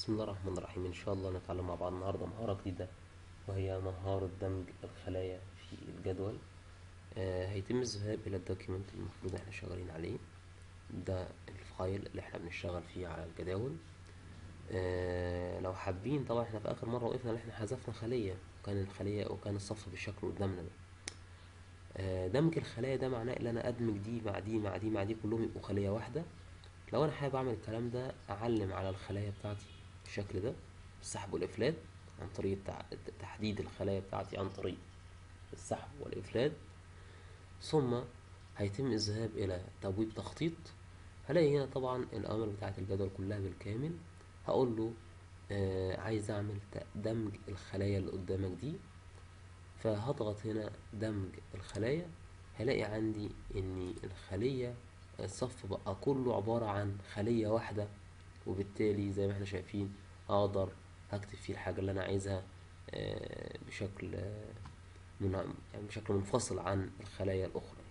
بسم الله الرحمن الرحيم إن شاء الله نتعلم مع بعض النهاردة مهارة جديدة وهي مهارة دمج الخلايا في الجدول آه هيتم الذهاب إلى الدوكيمنت المفروض احنا شغالين عليه ده الفايل اللي احنا بنشتغل فيه على الجداول آه لو حابين طبعا احنا في آخر مرة وقفنا ان احنا حذفنا خلية وكان الخلية وكان الصف بالشكل قدامنا ده آه دمج الخلايا ده معناه ان انا ادمج دي مع دي مع دي مع دي كلهم يبقوا خلية واحدة لو انا حابب اعمل الكلام ده اعلم على الخلايا بتاعتي بالشكل ده السحب والافلات عن طريق تع- تحديد الخلايا بتاعتي عن طريق السحب والافلات ثم هيتم الذهاب الى تبويب تخطيط هلاقي هنا طبعا الاوامر بتاعت الجدول كلها بالكامل هقول له آه عايز اعمل ت- دمج الخلايا اللي قدامك دي فهضغط هنا دمج الخلايا هلاقي عندي ان الخلية الصف بقى كله عبارة عن خلية واحدة وبالتالي زي ما احنا شايفين اقدر هكتب فيه الحاجة اللي انا عايزها آه، بشكل آه، من- يعني بشكل منفصل عن الخلايا الاخرى